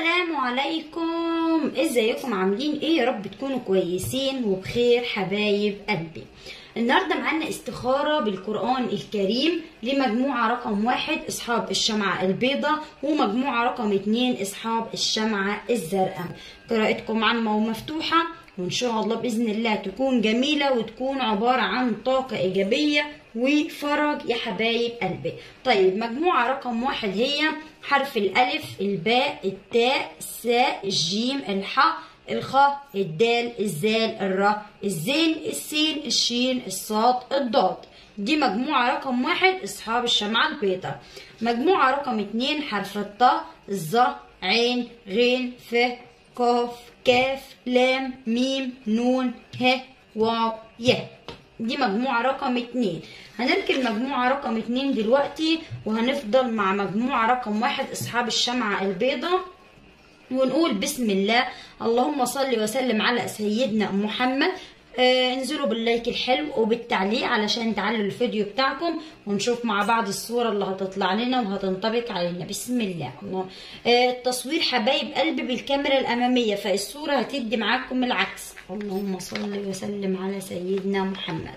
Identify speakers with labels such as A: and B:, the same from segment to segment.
A: السلام عليكم ازيكم عاملين ايه يا رب تكونوا كويسين وبخير حبايب قلبي النهارده معانا استخاره بالقران الكريم لمجموعه رقم واحد اصحاب الشمعه البيضاء ومجموعه رقم اتنين اصحاب الشمعه الزرقاء قراءتكم عامه ومفتوحه وان شاء الله باذن الله تكون جميله وتكون عباره عن طاقه ايجابيه وفرج يا حبايب قلبي طيب مجموعه رقم واحد هي حرف الالف الباء التاء الساء الجيم الحاء الخاء الدال الزال الراء الزين السين الشين الصاد الضاد دي مجموعة رقم واحد أصحاب الشمعة البيضاء مجموعة رقم اتنين حرف الطاء الظا عين غين ف قاف كاف لام ميم نون ه واو ي دي مجموعة رقم اتنين هنركب مجموعة رقم اتنين دلوقتي وهنفضل مع مجموعة رقم واحد أصحاب الشمعة البيضاء ونقول بسم الله اللهم صل وسلم على سيدنا محمد آه انزلوا باللايك الحلو وبالتعليق علشان تعلوا الفيديو بتاعكم ونشوف مع بعض الصورة اللي هتطلع لنا وهتنطبق علينا بسم الله الله آه التصوير حبايب قلبي بالكاميرا الأمامية فالصورة هتدي معاكم العكس اللهم صل وسلم على سيدنا محمد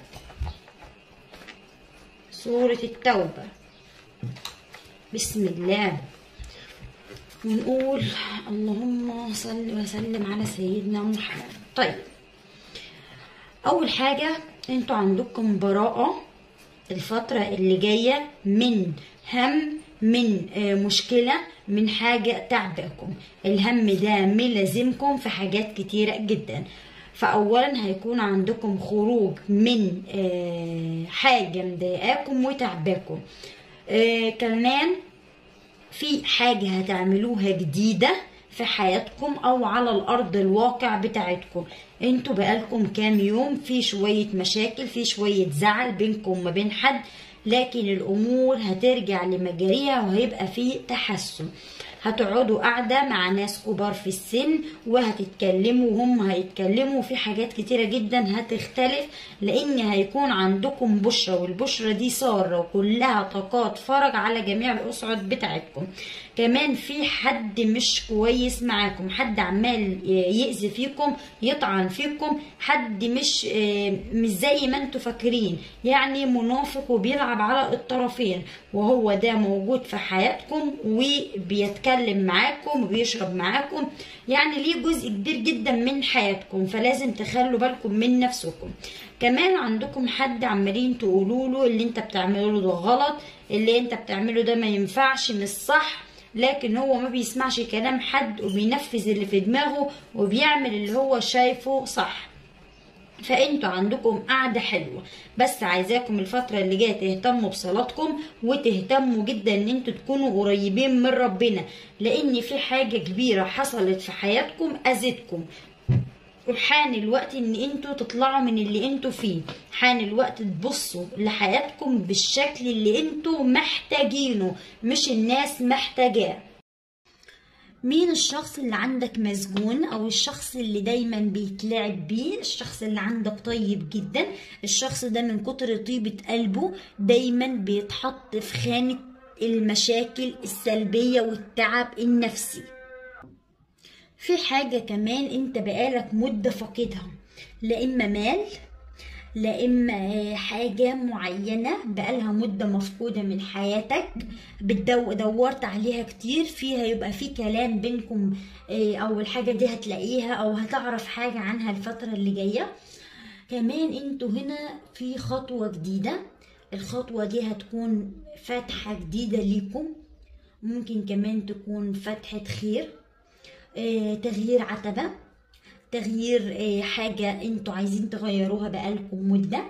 A: سورة التوبة بسم الله ونقول اللهم صل وسلم على سيدنا محمد طيب اول حاجه انتوا عندكم براءه الفتره اللي جايه من هم من مشكله من حاجه تعبكم الهم ده ملازمكم في حاجات كتيره جدا فاولا هيكون عندكم خروج من حاجه مضايقاكم وتعباكم كمان في حاجة هتعملوها جديدة في حياتكم او على الارض الواقع بتاعتكم انتوا بقالكم كام يوم في شوية مشاكل في شوية زعل بينكم وما بين حد لكن الامور هترجع لمجاريها وهيبقى في تحسن هتقعدوا قاعدة مع ناس كبار في السن وهتتكلموا وهم هيتكلموا في حاجات كتيرة جدا هتختلف لان هيكون عندكم بشرة والبشرة دي سارة وكلها طاقات فرج على جميع الاسعد بتاعتكم كمان في حد مش كويس معاكم حد عمال يأذي فيكم يطعن فيكم حد مش مش زي ما انتوا فاكرين يعني منافق وبيلعب على الطرفين وهو ده موجود في حياتكم وبيتكلم معاكم وبيشرب معاكم يعني ليه جزء كبير جدا من حياتكم فلازم تخلوا بالكم من نفسكم كمان عندكم حد عمالين تقولوا له اللي انت بتعمله ده غلط اللي انت بتعمله ده ما ينفعش مش صح لكن هو ما بيسمعش كلام حد وبينفذ اللي في دماغه وبيعمل اللي هو شايفه صح فانتوا عندكم قعدة حلوة بس عايزاكم الفترة اللي جاية تهتموا بصلاتكم وتهتموا جدا ان انتوا تكونوا قريبين من ربنا لان في حاجة كبيرة حصلت في حياتكم اذتكم وحان الوقت ان انتوا تطلعوا من اللي انتوا فيه حان الوقت تبصوا لحياتكم بالشكل اللي انتوا محتاجينه مش الناس محتاجاه مين الشخص اللي عندك مسجون او الشخص اللي دايما بيتلعب بيه الشخص اللي عندك طيب جدا الشخص ده من كتر طيبة قلبه دايما بيتحط في خانة المشاكل السلبية والتعب النفسي في حاجة كمان انت بقالك مدة فاقدها لا اما مال لا اما حاجة معينة بقالها مدة مفقودة من حياتك بتدو دورت عليها كتير فيها يبقى في كلام بينكم او الحاجة دي هتلاقيها او هتعرف حاجة عنها الفترة اللي جاية كمان انتوا هنا في خطوة جديدة الخطوة دي هتكون فتحة جديدة ليكم ممكن كمان تكون فتحة خير تغيير عتبة تغيير حاجة انتوا عايزين تغيروها بقالكم مدة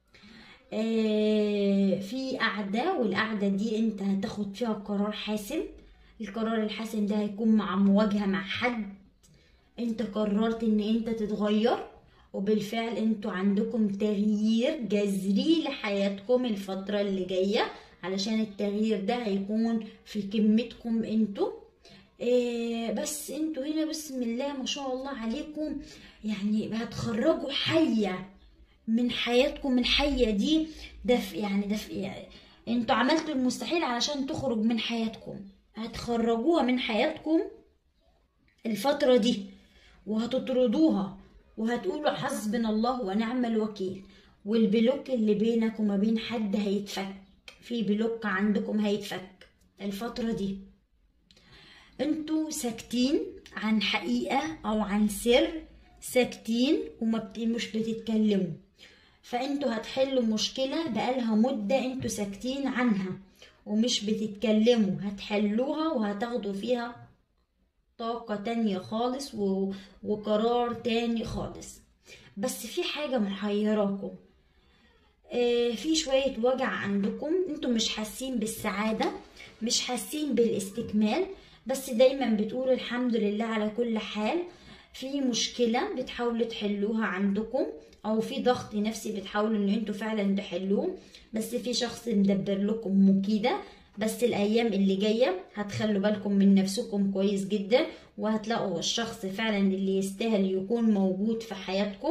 A: في قعدة والقعدة دي انت هتاخد فيها قرار حاسم القرار الحاسم ده هيكون مع مواجهة مع حد انت قررت ان انت تتغير وبالفعل انتوا عندكم تغيير جذري لحياتكم الفترة اللي جاية علشان التغيير ده هيكون في كلمتكم انتوا إيه بس انتوا هنا بسم الله ما شاء الله عليكم يعني هتخرجوا حية من حياتكم الحية دي ده يعني ده يعني انتوا عملتوا المستحيل علشان تخرج من حياتكم هتخرجوها من حياتكم الفترة دي وهتطردوها وهتقولوا حسبنا الله ونعم الوكيل والبلوك اللي بينك وما بين حد هيتفك في بلوك عندكم هيتفك الفترة دي انتوا ساكتين عن حقيقة او عن سر ساكتين وما بت... مش بتتكلموا فانتوا هتحلوا مشكلة بقالها مدة انتوا ساكتين عنها ومش بتتكلموا هتحلوها وهتاخدوا فيها طاقة تانية خالص و... وقرار تاني خالص بس في حاجة محيراكم آه في شوية وجع عندكم انتوا مش حاسين بالسعادة مش حاسين بالاستكمال بس دايما بتقولوا الحمد لله على كل حال في مشكلة بتحاولوا تحلوها عندكم او في ضغط نفسي بتحاولوا ان انتوا فعلا تحلوه بس في شخص مدبر لكم مكيدة بس الايام اللي جاية هتخلوا بالكم من نفسكم كويس جدا وهتلاقوا الشخص فعلا اللي يستاهل يكون موجود في حياتكم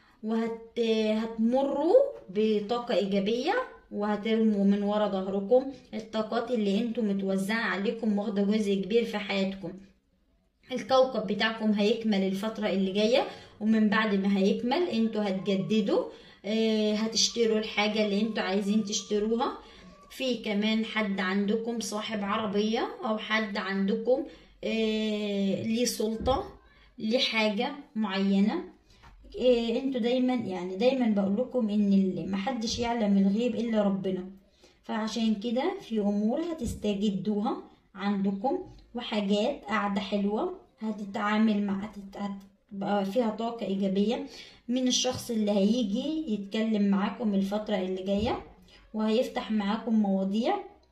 A: وهتمروا بطاقة ايجابية وهترموا من ورا ظهركم الطاقات اللي انتوا متوزعة عليكم واخدة جزء كبير في حياتكم الكوكب بتاعكم هيكمل الفترة اللي جاية ومن بعد ما هيكمل انتوا هتجددوا اه هتشتروا الحاجة اللي انتوا عايزين تشتروها في كمان حد عندكم صاحب عربية او حد عندكم اه ليه سلطة ليه حاجة معينة اه انتوا دايما يعني دايما بقول لكم ان اللي محدش يعلم الغيب الا ربنا فعشان كده في امور هتستجدوها عندكم وحاجات قاعدة حلوة هتتعامل مع هتبقى فيها طاقة إيجابية من الشخص اللي هيجي يتكلم معاكم الفترة اللي جاية وهيفتح معاكم مواضيع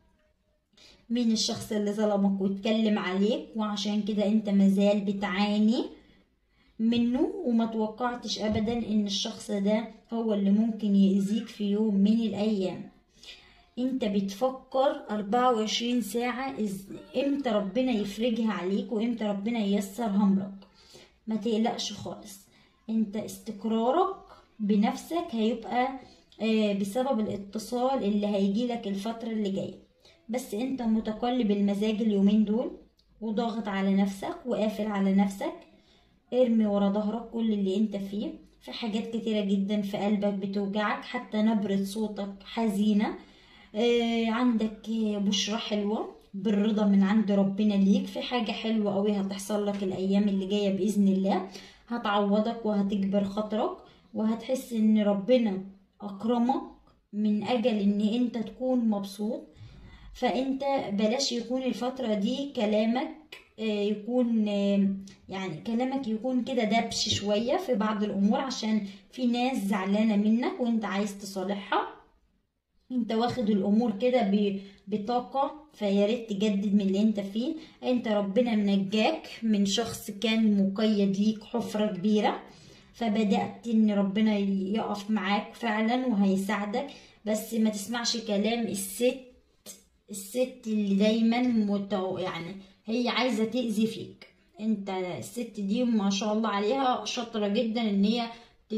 A: من الشخص اللي ظلمك واتكلم عليك وعشان كده انت مازال بتعاني منه وما توقعتش ابدا ان الشخص ده هو اللي ممكن يأذيك في يوم من الايام انت بتفكر 24 ساعة امتى ربنا يفرجها عليك وامتى ربنا ييسر همرك ما تقلقش خالص انت استقرارك بنفسك هيبقى بسبب الاتصال اللي هيجيلك الفترة اللي جاية بس انت متقلب المزاج اليومين دول وضاغط على نفسك وقافل على نفسك ارمي ورا ظهرك كل اللي انت فيه في حاجات كتيرة جدا في قلبك بتوجعك حتى نبرة صوتك حزينة آه عندك بشرة حلوة بالرضا من عند ربنا ليك في حاجة حلوة قوي هتحصل لك الأيام اللي جاية بإذن الله هتعوضك وهتجبر خاطرك وهتحس إن ربنا أكرمك من أجل إن أنت تكون مبسوط فأنت بلاش يكون الفترة دي كلامك يكون يعني كلامك يكون كده دبش شوية في بعض الأمور عشان في ناس زعلانة منك وانت عايز تصالحها انت واخد الامور كده بطاقة فياريت تجدد من اللي انت فيه انت ربنا منجاك من شخص كان مقيد ليك حفرة كبيرة فبدأت ان ربنا يقف معاك فعلا وهيساعدك بس ما تسمعش كلام الست الست اللي دايما متو يعني هي عايزة تأذي فيك انت الست دي ما شاء الله عليها شاطرة جدا ان هي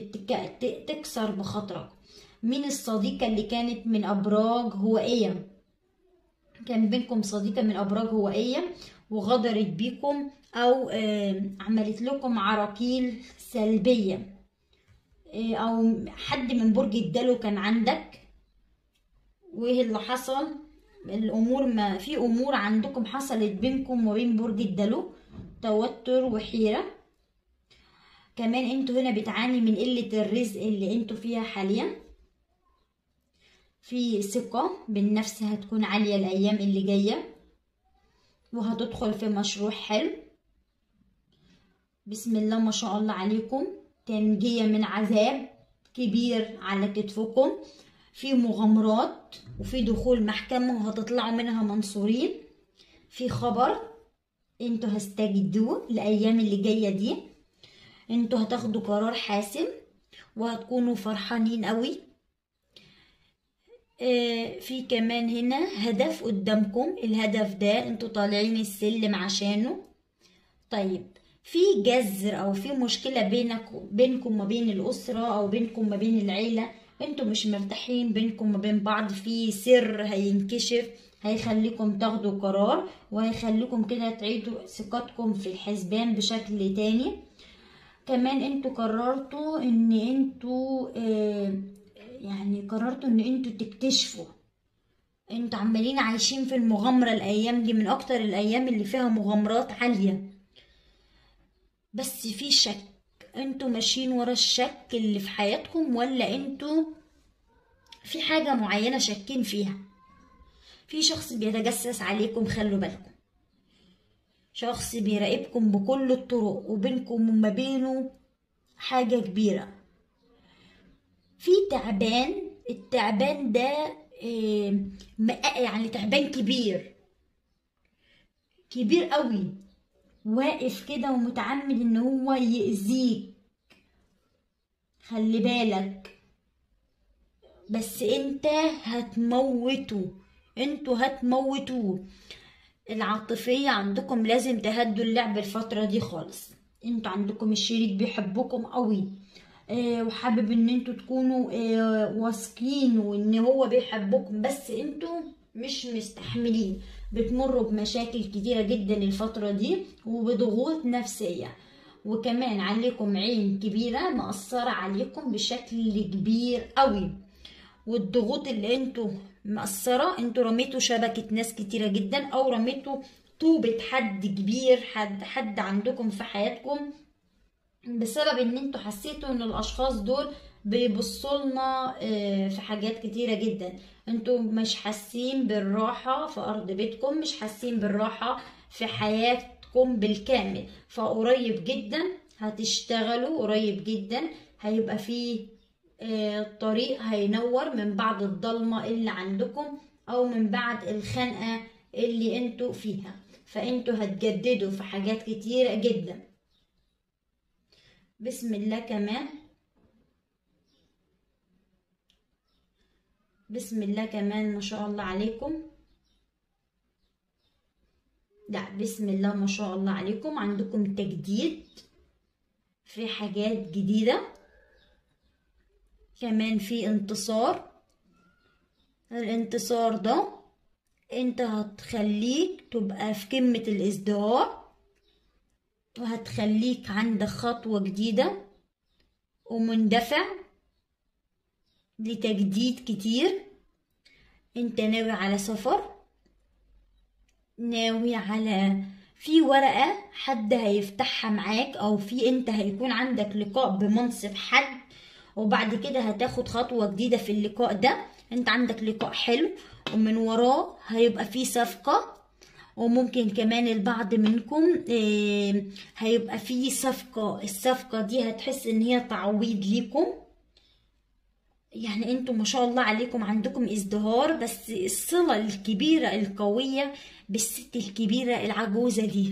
A: تكسر بخاطرك مين الصديقة اللي كانت من أبراج هوائية كان بينكم صديقة من أبراج هوائية وغدرت بيكم أو عملت لكم عراقيل سلبية أو حد من برج الدلو كان عندك وإيه اللي حصل الأمور ما في أمور عندكم حصلت بينكم وبين برج الدلو توتر وحيرة كمان انتوا هنا بتعاني من قلة الرزق اللي انتوا فيها حاليا في ثقة بالنفس هتكون عالية الأيام اللي جاية وهتدخل في مشروع حلو بسم الله ما شاء الله عليكم تنجية من عذاب كبير على كتفكم في مغامرات وفي دخول محكمة وهتطلعوا منها منصورين في خبر انتوا هستجدوه الأيام اللي جاية دي انتوا هتاخدوا قرار حاسم وهتكونوا فرحانين قوي اه في كمان هنا هدف قدامكم الهدف ده انتوا طالعين السلم عشانه طيب في جذر او في مشكله بينك بينكم ما بين الاسره او بينكم ما بين العيله انتوا مش مرتاحين بينكم ما بين بعض في سر هينكشف هيخليكم تاخدوا قرار وهيخليكم كده تعيدوا ثقتكم في الحسبان بشكل تاني كمان انتوا قررتوا ان انتوا آه يعني قررتوا ان انتوا تكتشفوا انتوا عمالين عايشين في المغامرة الايام دي من اكتر الايام اللي فيها مغامرات عالية بس في شك انتوا ماشيين ورا الشك اللي في حياتكم ولا انتوا في حاجة معينة شاكين فيها في شخص بيتجسس عليكم خلوا بالكم شخص بيراقبكم بكل الطرق وبينكم وما بينه حاجة كبيرة في تعبان التعبان ده يعني تعبان كبير كبير قوي واقف كده ومتعمد ان هو يأذيك خلي بالك بس انت هتموته انتوا هتموتوه العاطفية عندكم لازم تهدوا اللعب الفترة دي خالص انتوا عندكم الشريك بيحبكم قوي اه وحابب ان انتوا تكونوا اه واثقين وان هو بيحبكم بس انتوا مش مستحملين بتمروا بمشاكل كتيرة جدا الفترة دي وبضغوط نفسية وكمان عليكم عين كبيرة مأثرة عليكم بشكل كبير قوي والضغوط اللي انتوا مأثرة انتوا رميتوا شبكة ناس كتيرة جدا او رميتوا طوبة حد كبير حد حد عندكم في حياتكم بسبب ان انتوا حسيتوا ان الاشخاص دول بيبصوا لنا في حاجات كتيرة جدا انتوا مش حاسين بالراحة في ارض بيتكم مش حاسين بالراحة في حياتكم بالكامل فقريب جدا هتشتغلوا قريب جدا هيبقى فيه الطريق هينور من بعد الضلمة اللي عندكم او من بعد الخنقة اللي انتوا فيها فانتوا هتجددوا في حاجات كتيرة جدا بسم الله كمان بسم الله كمان ما شاء الله عليكم لا بسم الله ما شاء الله عليكم عندكم تجديد في حاجات جديدة كمان في انتصار الانتصار ده انت هتخليك تبقى في قمة الازدهار وهتخليك عندك خطوة جديدة ومندفع لتجديد كتير انت ناوي على سفر ناوي على في ورقة حد هيفتحها معاك او في انت هيكون عندك لقاء بمنصب حد وبعد كده هتاخد خطوة جديدة في اللقاء ده انت عندك لقاء حلو ومن وراه هيبقى فيه صفقة وممكن كمان البعض منكم هيبقى فيه صفقة الصفقة دي هتحس ان هي تعويض ليكم يعني انتوا ما شاء الله عليكم عندكم ازدهار بس الصلة الكبيرة القوية بالست الكبيرة العجوزة دي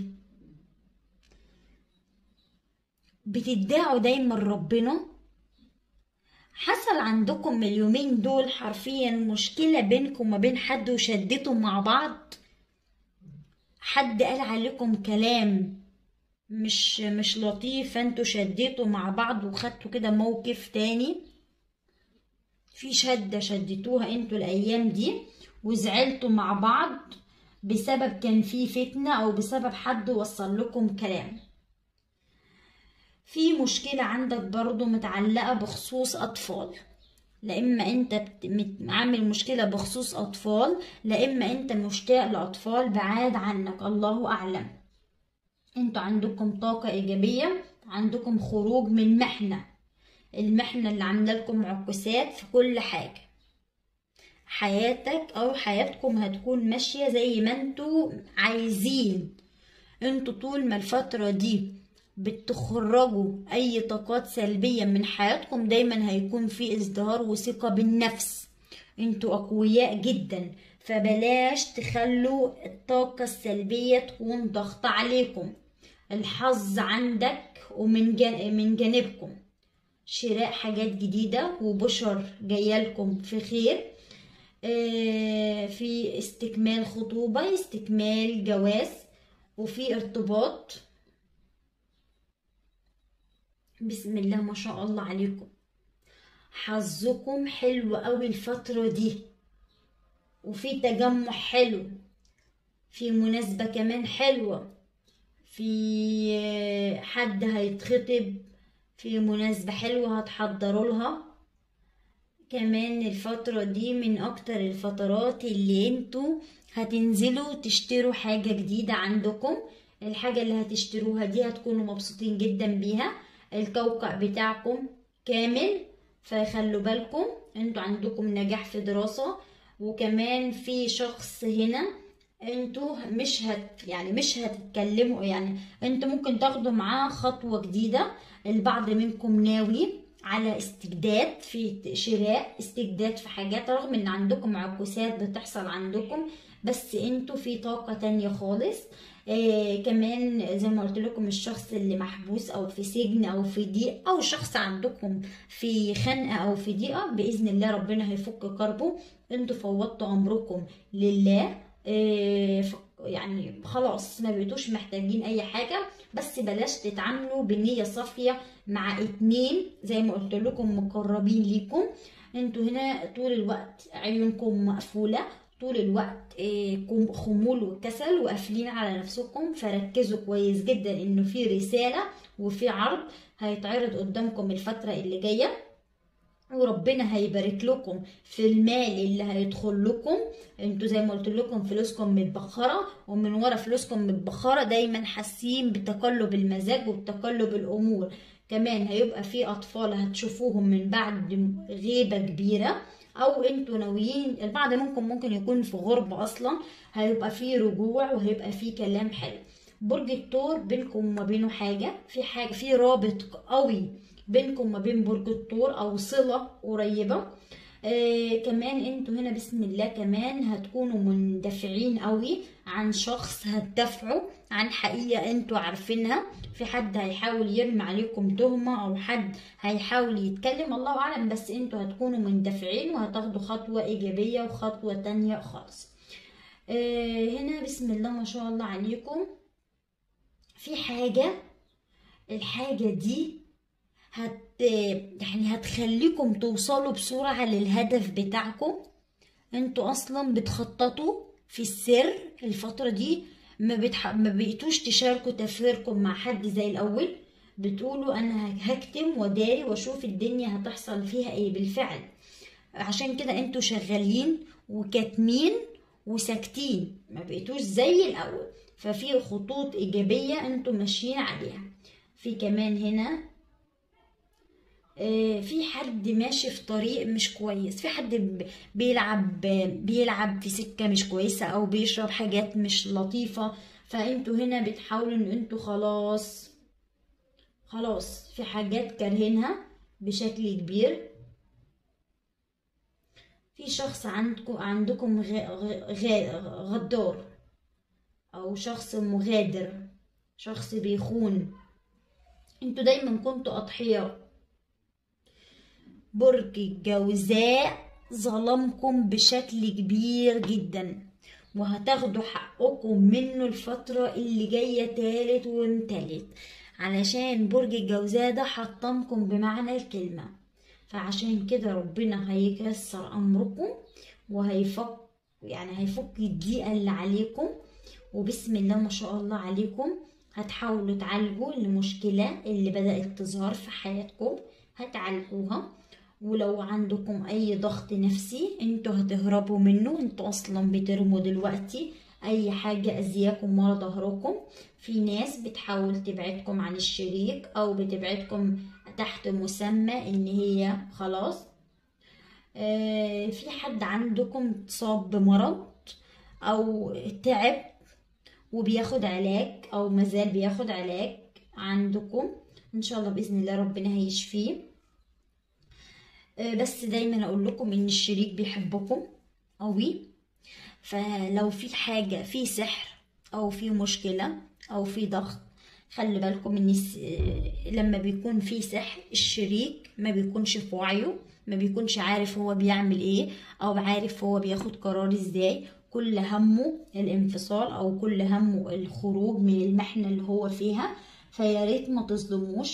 A: بتدعوا دايما ربنا حصل عندكم اليومين دول حرفيا مشكلة بينكم وما بين حد وشدتوا مع بعض حد قال عليكم كلام مش مش لطيف فانتوا شديتوا مع بعض وخدتوا كده موقف تاني في شدة شدتوها انتوا الايام دي وزعلتوا مع بعض بسبب كان في فتنة او بسبب حد وصل لكم كلام في مشكلة عندك برضو متعلقة بخصوص أطفال لا إما أنت عامل مشكلة بخصوص أطفال لا إما أنت مشتاق لأطفال بعاد عنك الله أعلم أنتوا عندكم طاقة إيجابية عندكم خروج من محنة المحنة اللي عاملة لكم عكسات في كل حاجة حياتك أو حياتكم هتكون ماشية زي ما انتوا عايزين انتوا طول ما الفترة دي بتخرجوا اي طاقات سلبية من حياتكم دايما هيكون في ازدهار وثقة بالنفس انتوا اقوياء جدا فبلاش تخلوا الطاقة السلبية تكون ضغط عليكم الحظ عندك ومن جان... من جانبكم شراء حاجات جديدة وبشر جايالكم في خير آه في استكمال خطوبة استكمال جواز وفي ارتباط بسم الله ما شاء الله عليكم حظكم حلو قوي الفترة دي وفي تجمع حلو في مناسبة كمان حلوة في حد هيتخطب في مناسبة حلوة هتحضروا لها كمان الفترة دي من اكتر الفترات اللي انتوا هتنزلوا تشتروا حاجة جديدة عندكم الحاجة اللي هتشتروها دي هتكونوا مبسوطين جدا بيها الكوكب بتاعكم كامل فخلوا بالكم انتوا عندكم نجاح في دراسة وكمان في شخص هنا انتوا مش هت يعني مش هتتكلموا يعني انتوا ممكن تاخدوا معاه خطوة جديدة البعض منكم ناوي على استجداد في شراء استجداد في حاجات رغم ان عندكم عكوسات بتحصل عندكم بس انتوا في طاقة تانية خالص آه كمان زي ما قلت لكم الشخص اللي محبوس او في سجن او في ضيق او شخص عندكم في خنقة او في ضيقة باذن الله ربنا هيفك كربه انتوا فوضتوا امركم لله آه يعني خلاص ما بقيتوش محتاجين اي حاجة بس بلاش تتعاملوا بنية صافية مع اتنين زي ما قلت لكم مقربين ليكم انتوا هنا طول الوقت عيونكم مقفولة طول الوقت خمول وكسل وقافلين على نفسكم فركزوا كويس جدا انه في رسالة وفي عرض هيتعرض قدامكم الفترة اللي جاية وربنا هيبارك لكم في المال اللي هيدخل لكم انتوا زي ما قلت لكم فلوسكم متبخره ومن ورا فلوسكم متبخره دايما حاسين بتقلب المزاج وبتقلب الامور كمان هيبقى في اطفال هتشوفوهم من بعد غيبه كبيره او انتوا ناويين البعض منكم ممكن يكون في غربه اصلا هيبقى في رجوع وهيبقى في كلام حلو برج الثور بينكم وما بينه حاجه في حاجه في رابط قوي بينكم وما بين برج الثور او صله قريبه آه كمان انتوا هنا بسم الله كمان هتكونوا مندفعين قوي عن شخص هتدافعوا عن حقيقة انتوا عارفينها في حد هيحاول يرمي عليكم تهمة او حد هيحاول يتكلم الله اعلم بس انتوا هتكونوا مندفعين وهتاخدوا خطوة ايجابية وخطوة تانية خالص آه هنا بسم الله ما شاء الله عليكم في حاجة الحاجة دي هت يعني هتخليكم توصلوا بسرعة للهدف بتاعكم انتوا اصلا بتخططوا في السر الفترة دي ما, بتح... ما بقيتوش تشاركوا تفكيركم مع حد زي الاول بتقولوا انا هكتم وداري واشوف الدنيا هتحصل فيها ايه بالفعل عشان كده انتوا شغالين وكاتمين وساكتين ما بقيتوش زي الاول ففي خطوط ايجابية انتوا ماشيين عليها في كمان هنا في حد ماشي في طريق مش كويس في حد بيلعب بيلعب في سكة مش كويسة او بيشرب حاجات مش لطيفة فانتوا هنا بتحاولوا ان انتوا خلاص خلاص في حاجات كارهينها بشكل كبير في شخص عندكم عندكم غدار او شخص مغادر شخص بيخون انتوا دايما كنتوا اضحياء برج الجوزاء ظلمكم بشكل كبير جدا وهتاخدوا حقكم منه الفترة اللي جاية تالت ومتالت علشان برج الجوزاء ده حطمكم بمعنى الكلمة فعشان كده ربنا هيكسر أمركم وهيفك يعني هيفك الضيقة اللي عليكم وبسم الله ما شاء الله عليكم هتحاولوا تعالجوا المشكلة اللي بدأت تظهر في حياتكم هتعالجوها ولو عندكم اي ضغط نفسي انتوا هتهربوا منه انتوا اصلا بترموا دلوقتي اي حاجة اذياكم ورا ظهركم في ناس بتحاول تبعدكم عن الشريك او بتبعدكم تحت مسمى ان هي خلاص آه في حد عندكم اتصاب بمرض او تعب وبياخد علاج او مازال بياخد علاج عندكم ان شاء الله باذن الله ربنا هيشفيه بس دايما اقول لكم ان الشريك بيحبكم قوي فلو في حاجة في سحر او في مشكلة او في ضغط خلي بالكم ان لما بيكون في سحر الشريك ما بيكونش في وعيه ما بيكونش عارف هو بيعمل ايه او عارف هو بياخد قرار ازاي كل همه الانفصال او كل همه الخروج من المحنة اللي هو فيها فيا ريت ما تظلموش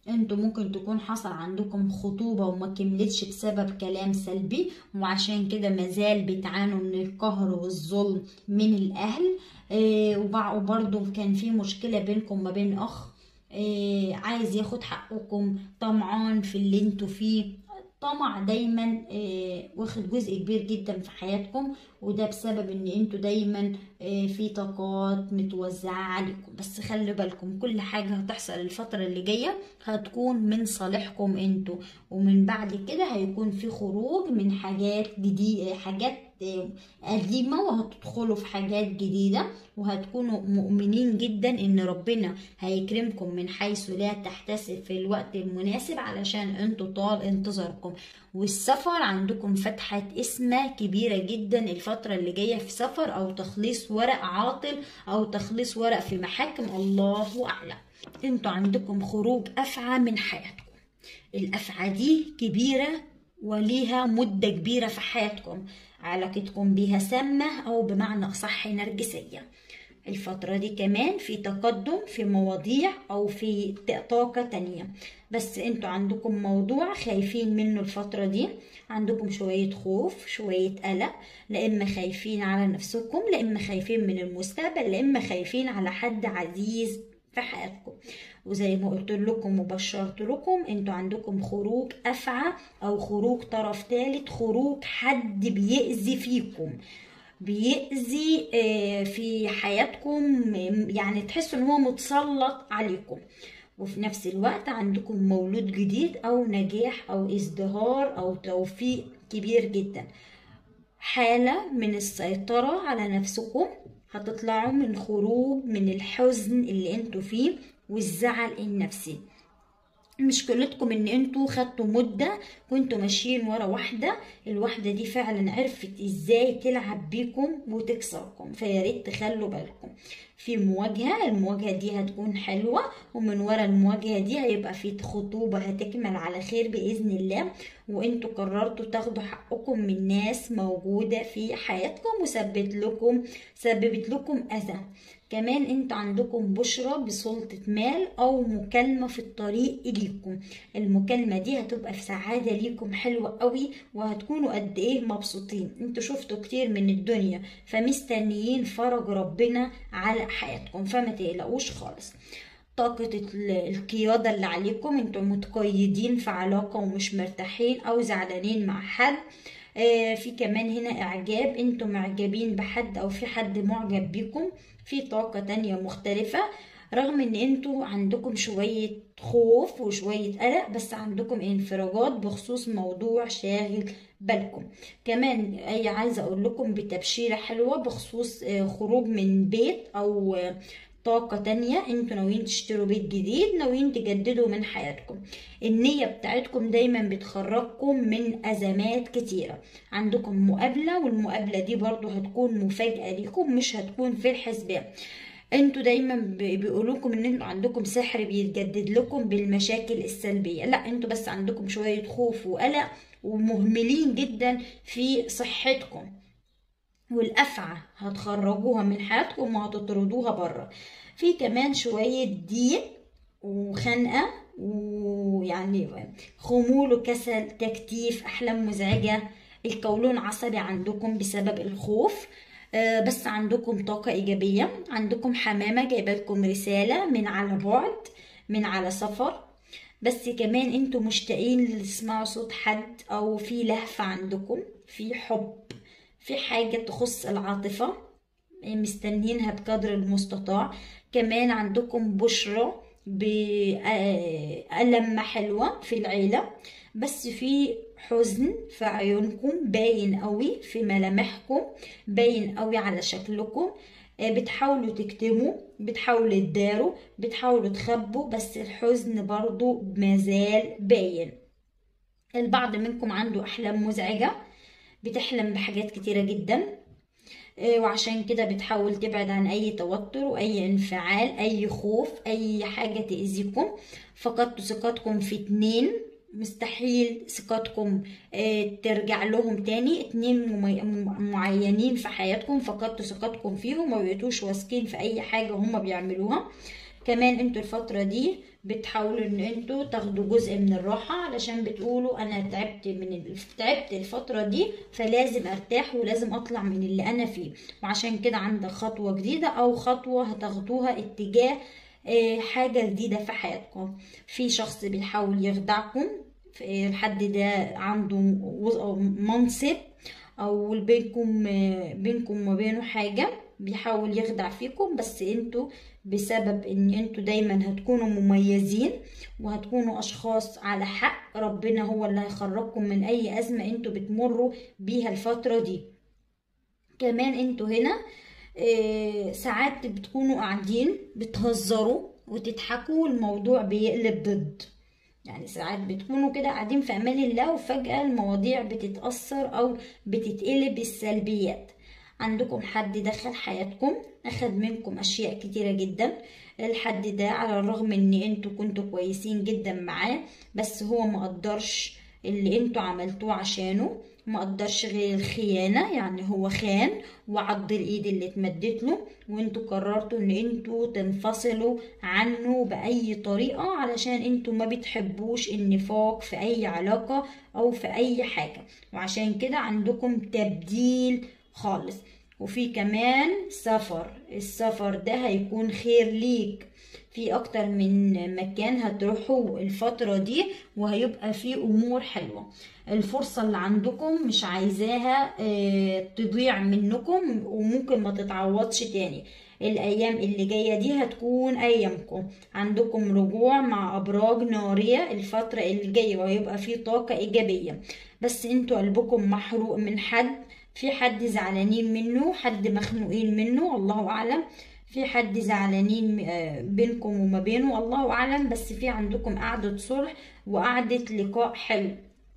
A: انتوا ممكن تكون حصل عندكم خطوبة وما كملتش بسبب كلام سلبي وعشان كده مازال بتعانوا من القهر والظلم من الأهل اه وبرضه كان في مشكلة بينكم ما بين أخ اه عايز ياخد حقكم طمعان في اللي انتوا فيه الطمع دايما آه واخد جزء كبير جدا في حياتكم وده بسبب ان انتوا دايما آه في طاقات متوزعة عليكم بس خلي بالكم كل حاجة هتحصل الفترة اللي جاية هتكون من صالحكم انتوا ومن بعد كده هيكون في خروج من حاجات جديدة حاجات قديمة وهتدخلوا في حاجات جديدة وهتكونوا مؤمنين جدا ان ربنا هيكرمكم من حيث لا تحتسب في الوقت المناسب علشان انتوا طال انتظاركم والسفر عندكم فتحة اسمة كبيرة جدا الفترة اللي جاية في سفر او تخليص ورق عاطل او تخليص ورق في محاكم الله اعلم انتوا عندكم خروج افعى من حياتكم الافعى دي كبيرة وليها مدة كبيرة في حياتكم علاقتكم بيها سامة أو بمعنى أصح نرجسية الفترة دي كمان في تقدم في مواضيع أو في طاقة تانية بس انتوا عندكم موضوع خايفين منه الفترة دي عندكم شوية خوف شوية قلق لا إما خايفين على نفسكم لا إما خايفين من المستقبل لا إما خايفين على حد عزيز في حياتكم وزي ما قلت لكم وبشرت لكم انتوا عندكم خروج افعى او خروج طرف ثالث خروج حد بيأذي فيكم بيأذي في حياتكم يعني تحسوا ان هو متسلط عليكم وفي نفس الوقت عندكم مولود جديد او نجاح او ازدهار او توفيق كبير جدا حالة من السيطرة على نفسكم هتطلعوا من خروج من الحزن اللي انتوا فيه والزعل النفسي مشكلتكم ان انتوا خدتوا مدة كنتوا ماشيين ورا واحدة الواحدة دي فعلا عرفت ازاي تلعب بيكم وتكسركم فياريت تخلوا بالكم في مواجهة المواجهة دي هتكون حلوة ومن ورا المواجهة دي هيبقى في خطوبة هتكمل على خير بإذن الله وانتوا قررتوا تاخدوا حقكم من ناس موجودة في حياتكم وسببت لكم سببت لكم أذى كمان انتوا عندكم بشرة بسلطة مال او مكالمة في الطريق اليكم المكالمة دي هتبقى في سعادة ليكم حلوة قوي وهتكونوا قد ايه مبسوطين انتوا شفتوا كتير من الدنيا فمستنيين فرج ربنا على حياتكم فما تقلقوش خالص طاقة القيادة اللي عليكم انتوا متقيدين في علاقة ومش مرتاحين او زعلانين مع حد آه في كمان هنا اعجاب انتوا معجبين بحد او في حد معجب بيكم في طاقة تانية مختلفة رغم ان انتوا عندكم شوية خوف وشوية قلق بس عندكم انفراجات بخصوص موضوع شاغل بالكم كمان اي عايزة اقول لكم بتبشيرة حلوة بخصوص آه خروج من بيت او آه طاقة تانية انتوا ناويين تشتروا بيت جديد ناويين تجددوا من حياتكم النية بتاعتكم دايما بتخرجكم من أزمات كتيرة عندكم مقابلة والمقابلة دي برضو هتكون مفاجأة ليكم مش هتكون في الحسبان انتوا دايما بيقولوا لكم ان انتوا عندكم سحر بيتجدد لكم بالمشاكل السلبية لا انتوا بس عندكم شوية خوف وقلق ومهملين جدا في صحتكم والأفعى هتخرجوها من حياتكم وهتطردوها بره في كمان شوية ضيق وخنقة ويعني خمول وكسل تكتيف أحلام مزعجة القولون عصبي عندكم بسبب الخوف آه بس عندكم طاقة إيجابية عندكم حمامة جايبة لكم رسالة من على بعد من على سفر بس كمان انتوا مشتاقين تسمعوا صوت حد او في لهفة عندكم في حب في حاجة تخص العاطفة مستنيينها بقدر المستطاع كمان عندكم بشرة بألمة حلوة في العيلة بس في حزن في عيونكم باين قوي في ملامحكم باين قوي على شكلكم بتحاولوا تكتموا بتحاولوا تداروا بتحاولوا تخبوا بس الحزن برضو مازال باين البعض منكم عنده أحلام مزعجة بتحلم بحاجات كتيرة جدا وعشان كده بتحاول تبعد عن اي توتر واي انفعال اي خوف اي حاجة تأذيكم فقدتوا ثقتكم في اتنين مستحيل ثقتكم ترجع لهم تاني اتنين معينين في حياتكم فقدتوا ثقتكم فيهم ما بقيتوش واثقين في اي حاجة هما بيعملوها كمان انتوا الفترة دي بتحاولوا ان انتوا تاخدوا جزء من الراحة علشان بتقولوا انا تعبت من ال... تعبت الفترة دي فلازم ارتاح ولازم اطلع من اللي انا فيه وعشان كده عندك خطوة جديدة او خطوة هتاخدوها اتجاه آه، حاجة جديدة في حياتكم في شخص بيحاول يخدعكم في- الحد ده عنده و- منصب او بينكم بينكم وما بينه حاجة بيحاول يخدع فيكم بس انتوا بسبب ان انتوا دايما هتكونوا مميزين وهتكونوا اشخاص على حق ربنا هو اللي هيخرجكم من اي ازمة انتوا بتمروا بيها الفترة دي كمان انتوا هنا آه، ساعات بتكونوا قاعدين بتهزروا وتضحكوا والموضوع بيقلب ضد يعني ساعات بتكونوا كده قاعدين في امان الله وفجأة المواضيع بتتأثر او بتتقلب السلبيات عندكم حد دخل حياتكم اخد منكم اشياء كتيرة جدا الحد ده على الرغم ان انتوا كنتوا كويسين جدا معاه بس هو مقدرش اللي انتوا عملتوه عشانه مقدرش غير الخيانة يعني هو خان وعض الايد اللي اتمدت له وانتوا قررتوا ان انتوا تنفصلوا عنه بأي طريقة علشان انتوا ما بتحبوش النفاق في اي علاقة او في اي حاجة وعشان كده عندكم تبديل خالص وفي كمان سفر السفر ده هيكون خير ليك في اكتر من مكان هتروحوا الفترة دي وهيبقى في امور حلوة الفرصة اللي عندكم مش عايزاها آه، تضيع منكم وممكن ما تتعوضش تاني الايام اللي جاية دي هتكون ايامكم عندكم رجوع مع ابراج نارية الفترة اللي جاية وهيبقى في طاقة ايجابية بس انتوا قلبكم محروق من حد في حد زعلانين منه حد مخنوقين منه الله اعلم في حد زعلانين آه، بينكم وما بينه الله اعلم بس في عندكم قعدة صلح وقعدة لقاء حلو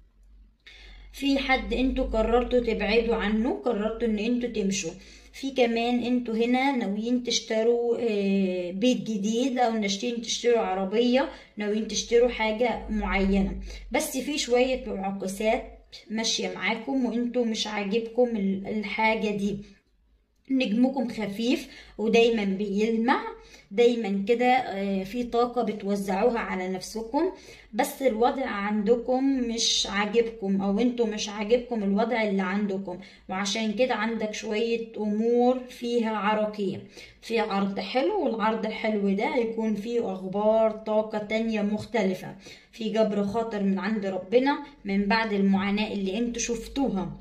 A: في حد انتوا قررتوا تبعدوا عنه قررتوا ان انتوا تمشوا في كمان انتوا هنا ناويين تشتروا آه، بيت جديد او ناشئين تشتروا عربية ناويين تشتروا حاجة معينة بس في شوية معاكسات ماشية معاكم وانتوا مش عاجبكم ال- الحاجة دي نجمكم خفيف ودايما بيلمع دايما كده آه، في طاقة بتوزعوها على نفسكم بس الوضع عندكم مش عاجبكم او انتوا مش عاجبكم الوضع اللي عندكم وعشان كده عندك شوية امور فيها عراقية في عرض حلو والعرض الحلو ده هيكون فيه اخبار طاقة تانية مختلفة في جبر خاطر من عند ربنا من بعد المعاناة اللي انتوا شفتوها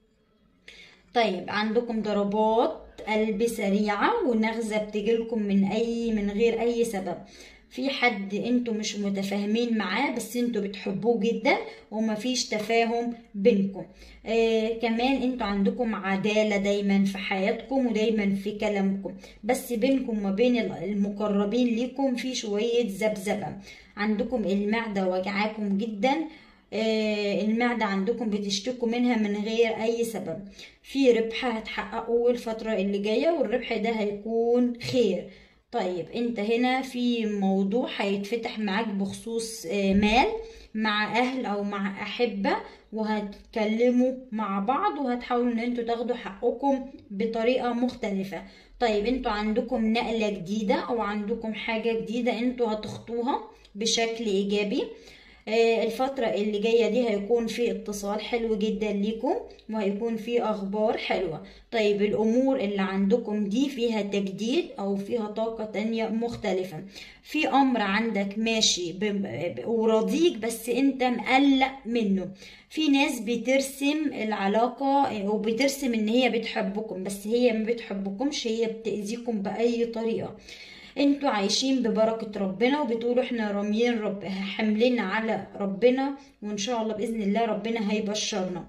A: طيب عندكم ضربات قلب سريعة ونغزة بتجيلكم من أي من غير أي سبب في حد انتوا مش متفاهمين معاه بس انتوا بتحبوه جدا ومفيش تفاهم بينكم آه كمان انتوا عندكم عدالة دايما في حياتكم ودايما في كلامكم بس بينكم وما بين المقربين ليكم في شوية ذبذبة عندكم المعدة وجعاكم جدا آه، المعدة عندكم بتشتكوا منها من غير أي سبب في ربح هتحققوه الفترة اللي جاية والربح ده هيكون خير طيب انت هنا في موضوع هيتفتح معاك بخصوص آه، مال مع أهل أو مع أحبة وهتتكلموا مع بعض وهتحاولوا ان انتوا تاخدوا حقكم بطريقة مختلفة طيب انتوا عندكم نقلة جديدة او عندكم حاجة جديدة انتوا هتخطوها بشكل ايجابي آه، الفترة اللي جاية دي هيكون في اتصال حلو جدا ليكم وهيكون في أخبار حلوة طيب الأمور اللي عندكم دي فيها تجديد أو فيها طاقة تانية مختلفة في أمر عندك ماشي ب- ب- وراضيك بس أنت مقلق منه في ناس بترسم العلاقة وبترسم إن هي بتحبكم بس هي ما بتحبكمش هي بتأذيكم بأي طريقة انتوا عايشين ببركة ربنا وبتقولوا احنا راميين رب حملنا على ربنا وان شاء الله بإذن الله ربنا هيبشرنا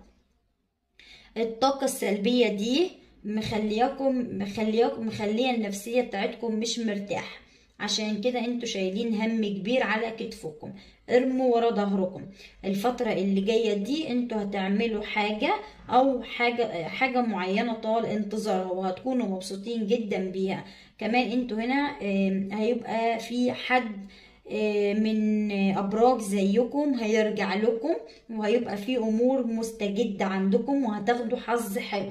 A: الطاقة السلبية دي مخلياكم مخلياكم مخلية النفسية بتاعتكم مش مرتاح عشان كده انتوا شايلين هم كبير على كتفكم ارموا ورا ظهركم الفترة اللي جاية دي انتوا هتعملوا حاجة او حاجة حاجة معينة طال انتظارها وهتكونوا مبسوطين جدا بيها كمان انتوا هنا آم، هيبقى في حد آه، من ابراج زيكم هيرجع لكم وهيبقى في امور مستجدة عندكم وهتاخدوا حظ حلو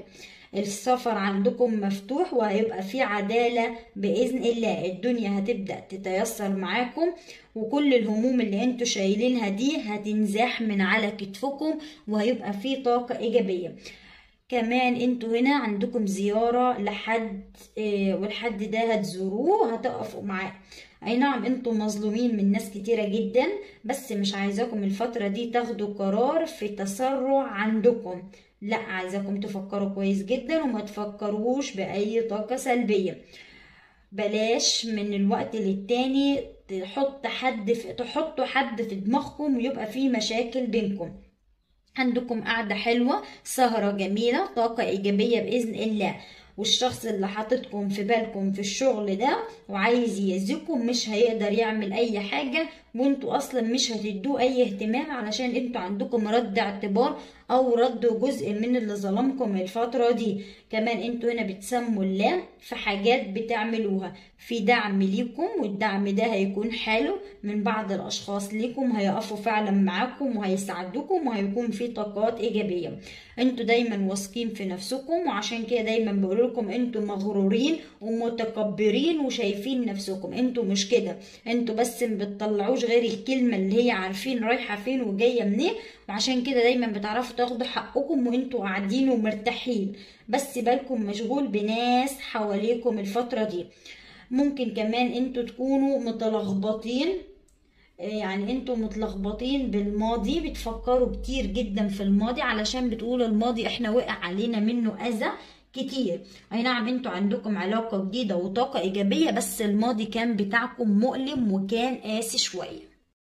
A: السفر عندكم مفتوح وهيبقى في عدالة بإذن الله الدنيا هتبدأ تتيسر معاكم وكل الهموم اللي انتوا شايلينها دي هتنزاح من على كتفكم وهيبقى في طاقة إيجابية كمان انتوا هنا عندكم زيارة لحد اه والحد ده هتزوروه هتقفوا معاه اي نعم انتوا مظلومين من ناس كتيرة جدا بس مش عايزاكم الفترة دي تاخدوا قرار في تسرع عندكم لا عايزاكم تفكروا كويس جدا وما تفكروش بأي طاقة سلبية بلاش من الوقت للتاني تحط حد في تحطوا حد في دماغكم ويبقى في مشاكل بينكم عندكم قعدة حلوة سهرة جميلة طاقة إيجابية بإذن الله والشخص اللي حاططكم في بالكم في الشغل ده وعايز يأذيكم مش هيقدر يعمل أي حاجة وانتوا أصلا مش هتدوه أي اهتمام علشان انتوا عندكم رد اعتبار أو رد جزء من اللي ظلمكم الفترة دي كمان انتوا هنا بتسموا الله في حاجات بتعملوها في دعم ليكم والدعم ده هيكون حلو من بعض الأشخاص ليكم هيقفوا فعلا معاكم وهيساعدوكم وهيكون في طاقات إيجابية انتوا دايما واثقين في نفسكم وعشان كده دايما بقول لكم انتوا مغرورين ومتكبرين وشايفين نفسكم انتوا مش كده انتوا بس ما بتطلعوش غير الكلمة اللي هي عارفين رايحة فين وجاية منين وعشان كده دايما بتعرفوا تاخدوا حقكم وانتوا قاعدين ومرتاحين بس بالكم مشغول بناس حواليكم الفترة دي ممكن كمان انتوا تكونوا متلخبطين يعني انتوا متلخبطين بالماضي بتفكروا كتير جدا في الماضي علشان بتقولوا الماضي احنا وقع علينا منه اذى كتير اي نعم انتوا عندكم علاقة جديدة وطاقة ايجابية بس الماضي كان بتاعكم مؤلم وكان قاسي شوية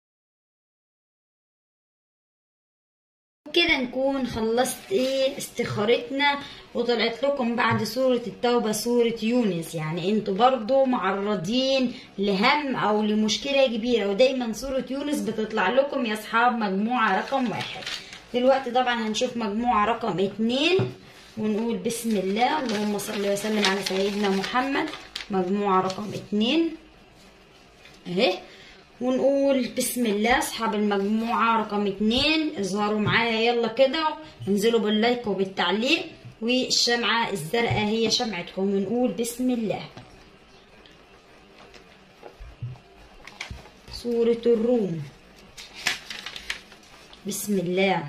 A: كده نكون خلصت ايه استخارتنا وطلعت لكم بعد سورة التوبة سورة يونس يعني انتوا برضو معرضين لهم او لمشكلة كبيرة ودايما سورة يونس بتطلع لكم يا اصحاب مجموعة رقم واحد دلوقتي طبعا هنشوف مجموعة رقم اتنين ونقول بسم الله اللهم صل وسلم على سيدنا محمد مجموعة رقم اتنين اهي ونقول بسم الله اصحاب المجموعة رقم اتنين اظهروا معايا يلا كده انزلوا باللايك وبالتعليق والشمعة الزرقاء هي شمعتكم ونقول بسم الله سورة الروم بسم الله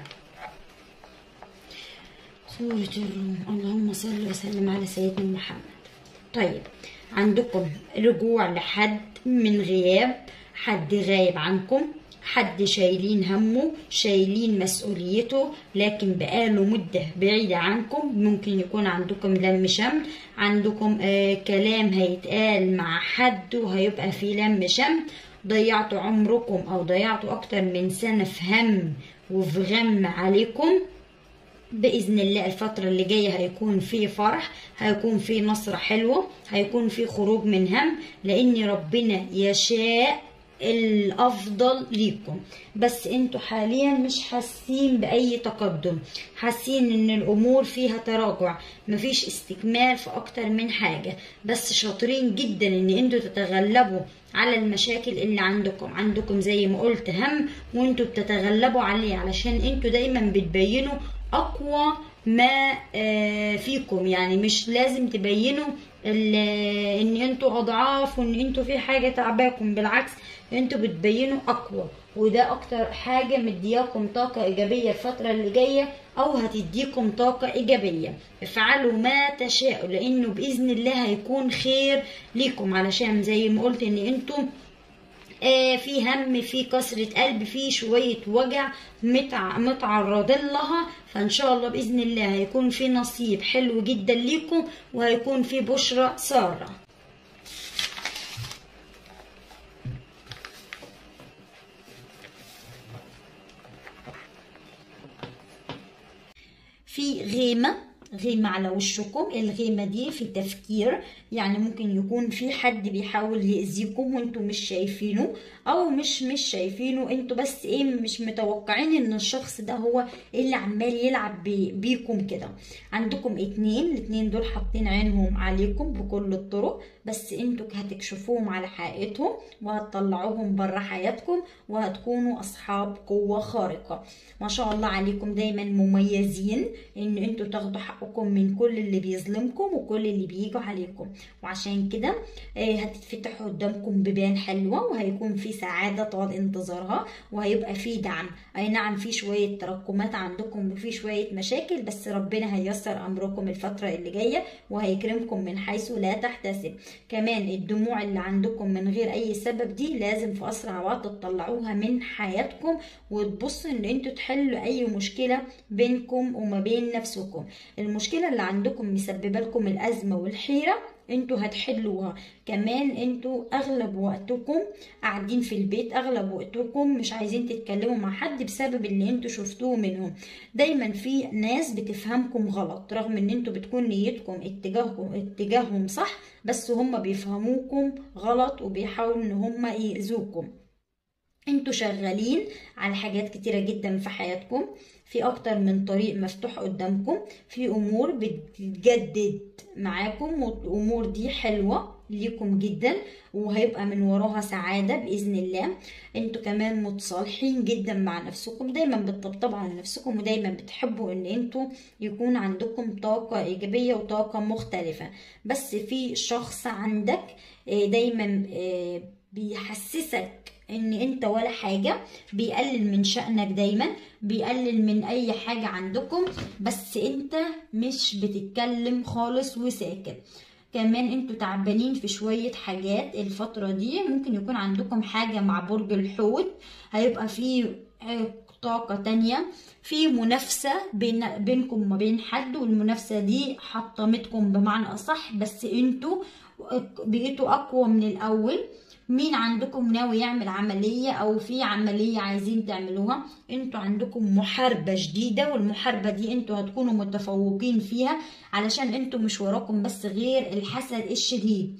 A: سورة الروم اللهم صل وسلم على سيدنا محمد طيب عندكم رجوع لحد من غياب حد غايب عنكم حد شايلين همه شايلين مسؤوليته لكن بقاله مدة بعيدة عنكم ممكن يكون عندكم لم شمل عندكم آه كلام هيتقال مع حد وهيبقى في لم شمل ضيعتوا عمركم او ضيعتوا اكتر من سنة في هم وفي غم عليكم بإذن الله الفترة اللي جاية هيكون في فرح هيكون في نصرة حلوة هيكون في خروج من هم لأن ربنا يشاء الافضل ليكم بس انتوا حاليا مش حاسين باي تقدم حاسين ان الامور فيها تراجع مفيش استكمال في اكتر من حاجة بس شاطرين جدا ان انتوا تتغلبوا على المشاكل اللي عندكم عندكم زي ما قلت هم وانتوا بتتغلبوا عليه علشان انتوا دايما بتبينوا اقوى ما فيكم يعني مش لازم تبينوا ان انتوا اضعاف وان انتوا في حاجه تعباكم بالعكس انتوا بتبينوا اقوى وده اكتر حاجه مدياكم طاقه ايجابيه الفتره اللي جايه او هتديكم طاقه ايجابيه افعلوا ما تشاءوا لانه باذن الله هيكون خير ليكم علشان زي ما قلت ان انتوا آه في هم في كسرة قلب في شوية وجع متع متعرضين لها فإن شاء الله بإذن الله هيكون في نصيب حلو جدا ليكم وهيكون في بشرة سارة في غيمة غيمة على وشكم الغيمة دي في تفكير يعني ممكن يكون في حد بيحاول يأذيكم وانتوا مش شايفينه او مش مش شايفينه انتوا بس ايه مش متوقعين ان الشخص ده هو اللي عمال يلعب بي بيكم كده عندكم اتنين الاتنين دول حاطين عينهم عليكم بكل الطرق بس انتوا هتكشفوهم على حقيقتهم وهتطلعوهم بره حياتكم وهتكونوا اصحاب قوة خارقة ما شاء الله عليكم دايما مميزين ان انتوا تاخدوا حق حقكم من كل اللي بيظلمكم وكل اللي بيجوا عليكم وعشان كده آه، هتتفتح قدامكم بيبان حلوة وهيكون في سعادة طال انتظارها وهيبقى في دعم اي نعم في شوية تراكمات عندكم وفي شوية مشاكل بس ربنا هييسر امركم الفترة اللي جاية وهيكرمكم من حيث لا تحتسب كمان الدموع اللي عندكم من غير اي سبب دي لازم في اسرع وقت تطلعوها من حياتكم وتبصوا ان انتوا تحلوا اي مشكلة بينكم وما بين نفسكم المشكلة اللي عندكم مسببة لكم الازمة والحيرة انتوا هتحلوها كمان انتوا اغلب وقتكم قاعدين في البيت اغلب وقتكم مش عايزين تتكلموا مع حد بسبب اللي انتوا شفتوه منهم دايما في ناس بتفهمكم غلط رغم ان انتوا بتكون نيتكم اتجاهكم اتجاههم صح بس هم بيفهموكم غلط وبيحاولوا ان هم يأذوكم انتوا شغالين على حاجات كتيرة جدا في حياتكم في اكتر من طريق مفتوح قدامكم في امور بتجدد معاكم والامور دي حلوة ليكم جدا وهيبقى من وراها سعادة بإذن الله انتوا كمان متصالحين جدا مع نفسكم دايما بتطبطبوا على نفسكم ودايما بتحبوا ان انتوا يكون عندكم طاقة ايجابية وطاقة مختلفة بس في شخص عندك آه، دايما آه، بيحسسك ان انت ولا حاجة بيقلل من شأنك دايما بيقلل من اي حاجة عندكم بس انت مش بتتكلم خالص وساكت كمان انتوا تعبانين في شوية حاجات الفترة دي ممكن يكون عندكم حاجة مع برج الحوت هيبقى في آه، طاقة تانية في منافسة بين بينكم وما بين حد والمنافسة دي حطمتكم بمعنى أصح بس انتوا بقيتوا أقوى من الأول مين عندكم ناوي يعمل عملية أو في عملية عايزين تعملوها انتوا عندكم محاربة جديدة والمحاربة دي انتوا هتكونوا متفوقين فيها علشان انتوا مش وراكم بس غير الحسد الشديد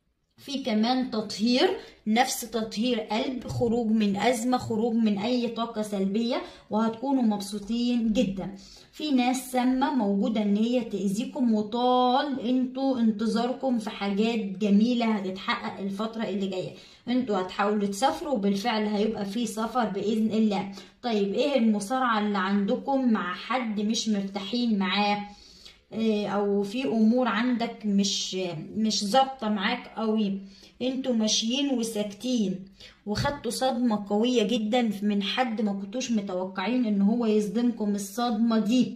A: في كمان تطهير نفس تطهير قلب خروج من أزمة خروج من أي طاقة سلبية وهتكونوا مبسوطين جدا في ناس سامة موجودة ان هي تأذيكم وطال انتوا انتظاركم في حاجات جميلة هتتحقق الفترة اللي جاية انتوا هتحاولوا تسافروا وبالفعل هيبقى في سفر بإذن الله طيب ايه المصارعة اللي عندكم مع حد مش مرتاحين معاه إيه، او في امور عندك مش مش ظابطه معاك قوي انتوا ماشيين وساكتين وخدتوا صدمه قويه جدا من حد ما كنتوش متوقعين ان هو يصدمكم الصدمه دي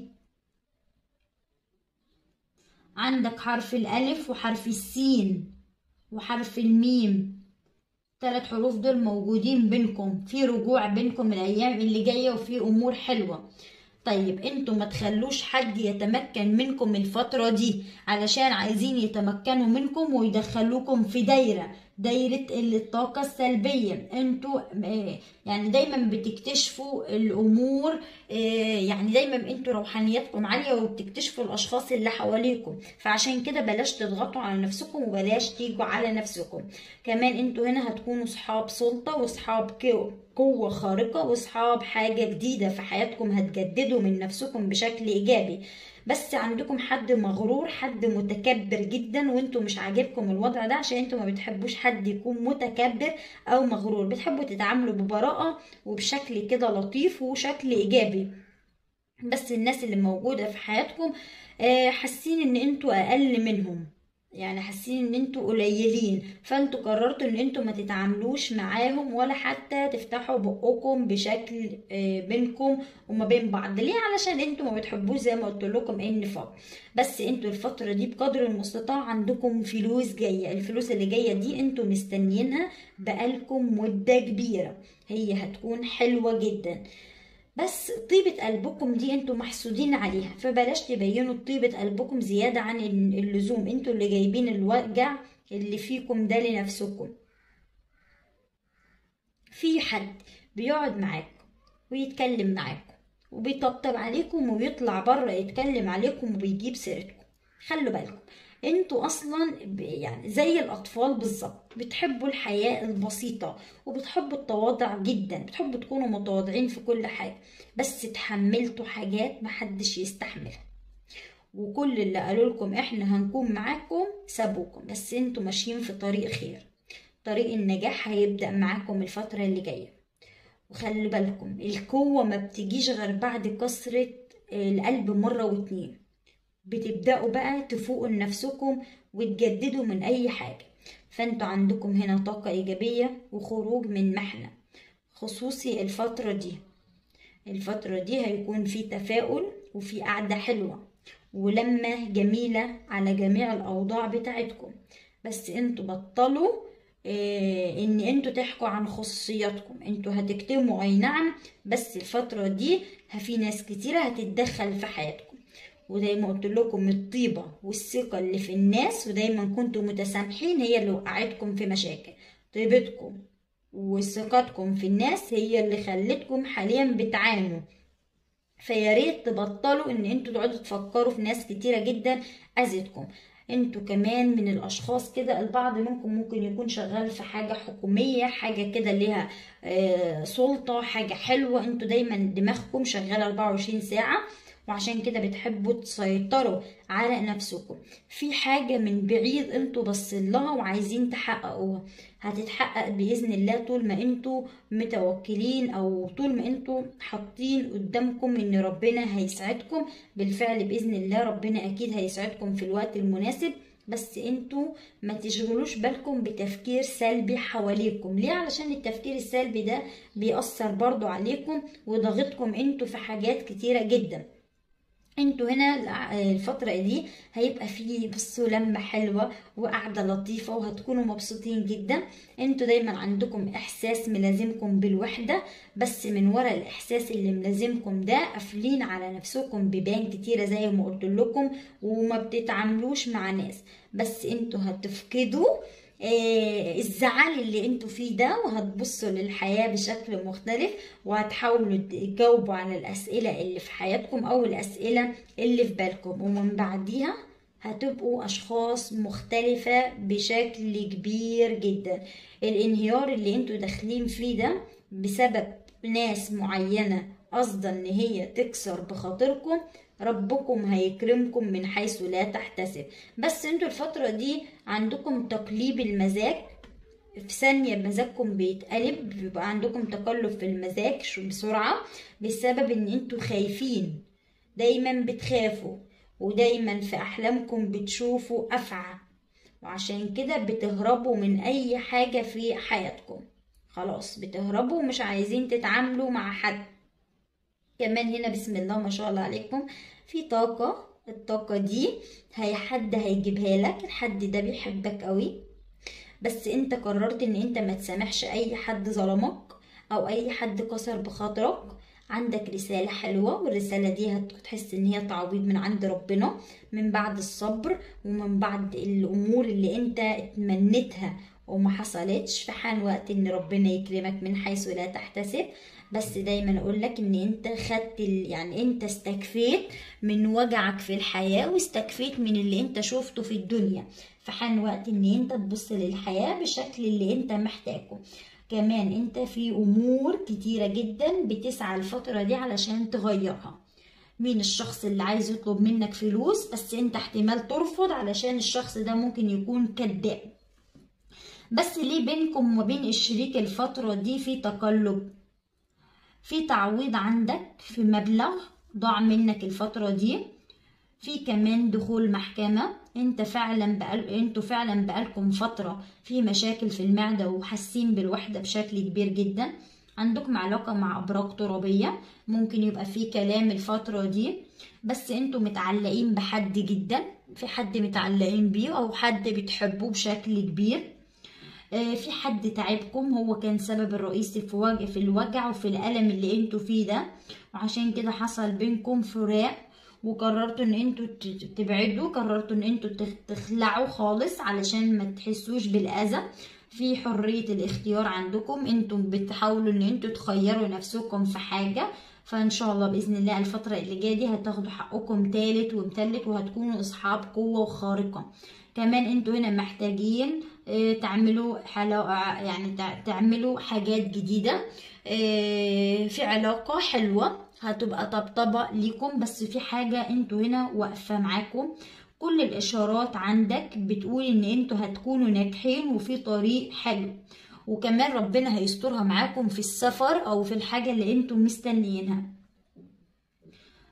A: عندك حرف الالف وحرف السين وحرف الميم ثلاث حروف دول موجودين بينكم في رجوع بينكم الايام اللي جايه وفي امور حلوه طيب انتوا ما تخلوش حد يتمكن منكم الفترة دي علشان عايزين يتمكنوا منكم ويدخلوكم في دايرة دايرة الطاقة السلبية انتوا آه، يعني دايما بتكتشفوا الامور آه، يعني دايما انتوا روحانياتكم عالية وبتكتشفوا الاشخاص اللي حواليكم فعشان كده بلاش تضغطوا على نفسكم وبلاش تيجوا على نفسكم كمان انتوا هنا هتكونوا صحاب سلطة وصحاب كو- قوة خارقة وصحاب حاجة جديدة في حياتكم هتجددوا من نفسكم بشكل إيجابي بس عندكم حد مغرور حد متكبر جدا وانتوا مش عاجبكم الوضع ده عشان انتوا ما بتحبوش حد يكون متكبر او مغرور بتحبوا تتعاملوا ببراءة وبشكل كده لطيف وشكل ايجابي بس الناس اللي موجودة في حياتكم آه، حاسين ان انتوا اقل منهم يعني حاسين ان انتوا قليلين فانتوا قررتوا ان انتوا ما تتعاملوش معاهم ولا حتى تفتحوا بقكم بشكل آه، بينكم وما بين بعض ليه علشان انتوا ما بتحبوش زي ما قلت لكم النفاق بس انتوا الفترة دي بقدر المستطاع عندكم فلوس جاية الفلوس اللي جاية دي انتوا مستنيينها بقالكم مدة كبيرة هي هتكون حلوة جدا بس طيبة قلبكم دي انتوا محسودين عليها فبلاش تبينوا طيبة قلبكم زيادة عن اللزوم انتوا اللي جايبين الوجع اللي فيكم ده لنفسكم في حد بيقعد معاكم ويتكلم معاكم وبيطبطب عليكم ويطلع بره يتكلم عليكم وبيجيب سيرتكم خلوا بالكم انتوا اصلا ب- يعني زي الاطفال بالظبط بتحبوا الحياة البسيطة وبتحبوا التواضع جدا بتحبوا تكونوا متواضعين في كل حاجة بس تحملتوا حاجات محدش يستحملها وكل اللي قالوا لكم احنا هنكون معاكم سابوكم بس انتوا ماشيين في طريق خير طريق النجاح هيبدأ معاكم الفترة اللي جاية وخلي بالكم القوة ما بتجيش غير بعد كسرة القلب مرة واتنين بتبدأوا بقى تفوقوا لنفسكم وتجددوا من أي حاجة فانتوا عندكم هنا طاقة إيجابية وخروج من محنة خصوصي الفترة دي الفترة دي هيكون في تفاؤل وفي قعدة حلوة ولمة جميلة على جميع الأوضاع بتاعتكم بس انتوا بطلوا إيه ان انتوا تحكوا عن خصوصياتكم انتوا هتكتموا اي نعم بس الفترة دي في ناس كتيرة هتتدخل في حياتكم وزي ما قلت لكم الطيبة والثقة اللي في الناس ودايما كنتوا متسامحين هي اللي وقعتكم في مشاكل طيبتكم وثقتكم في الناس هي اللي خلتكم حاليا بتعانوا فيا ريت تبطلوا ان انتوا تقعدوا تفكروا في ناس كتيره جدا اذتكم انتوا كمان من الاشخاص كده البعض منكم ممكن يكون شغال في حاجه حكوميه حاجه كده ليها آه سلطه حاجه حلوه انتوا دايما دماغكم شغاله 24 ساعه وعشان كده بتحبوا تسيطروا على نفسكم في حاجة من بعيد انتوا باصين لها وعايزين تحققوها هتتحقق بإذن الله طول ما انتوا متوكلين او طول ما انتوا حاطين قدامكم ان ربنا هيسعدكم بالفعل بإذن الله ربنا اكيد هيسعدكم في الوقت المناسب بس انتوا ما تشغلوش بالكم بتفكير سلبي حواليكم ليه علشان التفكير السلبي ده بيأثر برضو عليكم وضغطكم انتوا في حاجات كتيرة جدا انتوا هنا الفترة دي هيبقى فيه بصوا لمة حلوة وقعدة لطيفة وهتكونوا مبسوطين جدا انتوا دايما عندكم احساس ملازمكم بالوحدة بس من ورا الاحساس اللي ملازمكم ده قافلين على نفسكم بيبان كتيرة زي ما قلت لكم وما بتتعاملوش مع ناس بس انتوا هتفقدوا آه الزعل اللي انتوا فيه ده وهتبصوا للحياة بشكل مختلف وهتحاولوا تجاوبوا على الأسئلة اللي في حياتكم أو الأسئلة اللي في بالكم ومن بعديها هتبقوا أشخاص مختلفة بشكل كبير جدا الانهيار اللي انتوا داخلين فيه ده بسبب ناس معينة قصدا ان هي تكسر بخاطركم ربكم هيكرمكم من حيث لا تحتسب بس انتوا الفترة دي عندكم تقليب المزاج في ثانية مزاجكم بيتقلب بيبقى عندكم تقلب في المزاج بسرعة بسبب ان انتوا خايفين دايما بتخافوا ودايما في احلامكم بتشوفوا افعى وعشان كده بتهربوا من اي حاجة في حياتكم خلاص بتهربوا ومش عايزين تتعاملوا مع حد كمان هنا بسم الله ما شاء الله عليكم في طاقة الطاقة دي هي حد هيجيبها لك الحد ده بيحبك قوي بس انت قررت ان انت ما تسامحش اي حد ظلمك او اي حد كسر بخاطرك عندك رسالة حلوة والرسالة دي هتحس ان هي تعويض من عند ربنا من بعد الصبر ومن بعد الامور اللي انت اتمنيتها وما حصلتش في حان وقت ان ربنا يكرمك من حيث لا تحتسب بس دايما اقول لك ان انت خدت يعني انت استكفيت من وجعك في الحياة واستكفيت من اللي انت شفته في الدنيا في حان وقت ان انت تبص للحياة بالشكل اللي انت محتاجه كمان انت في امور كتيرة جدا بتسعى الفترة دي علشان تغيرها مين الشخص اللي عايز يطلب منك فلوس بس انت احتمال ترفض علشان الشخص ده ممكن يكون كذاب بس ليه بينكم وبين الشريك الفترة دي في تقلب في تعويض عندك في مبلغ ضاع منك الفترة دي في كمان دخول محكمة انت فعلا بقال... انتوا فعلا بقالكم فترة في مشاكل في المعدة وحاسين بالوحدة بشكل كبير جدا عندكم علاقة مع أبراج ترابية ممكن يبقى في كلام الفترة دي بس انتوا متعلقين بحد جدا في حد متعلقين بيه أو حد بتحبوه بشكل كبير في حد تعبكم هو كان سبب الرئيسي في وجع في الوجع وفي الألم اللي انتوا فيه ده وعشان كده حصل بينكم فراق وقررتوا ان انتوا تبعدوا قررتوا ان انتوا تخلعوا خالص علشان ما تحسوش بالأذى في حرية الاختيار عندكم انتم بتحاولوا ان انتوا تخيروا نفسكم في حاجة فان شاء الله باذن الله الفتره اللي جايه دي هتاخدوا حقكم تالت ومتلت وهتكونوا اصحاب قوه وخارقه كمان انتوا هنا محتاجين اه تعملوا يعني تعملوا حاجات جديده اه في علاقه حلوه هتبقى طبطبه ليكم بس في حاجه انتوا هنا واقفه معاكم كل الاشارات عندك بتقول ان انتوا هتكونوا ناجحين وفي طريق حلو وكمان ربنا هيسترها معاكم في السفر او في الحاجة اللي انتم مستنيينها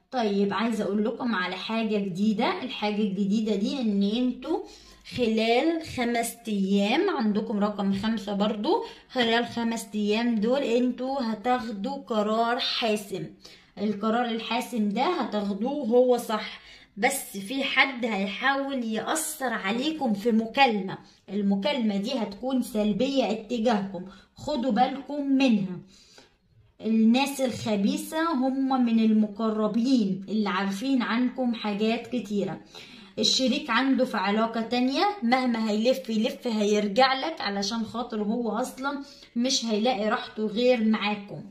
A: طيب عايزه اقول لكم على حاجه جديده الحاجه الجديده دي ان انتوا خلال خمس ايام عندكم رقم خمسة برضو خلال خمس ايام دول انتوا هتاخدوا قرار حاسم القرار الحاسم ده هتاخدوه هو صح بس في حد هيحاول يأثر عليكم في مكالمة المكالمة دي هتكون سلبية اتجاهكم خدوا بالكم منها الناس الخبيثة هم من المقربين اللي عارفين عنكم حاجات كتيرة الشريك عنده في علاقة تانية مهما هيلف يلف هيرجع لك علشان خاطر هو أصلا مش هيلاقي راحته غير معاكم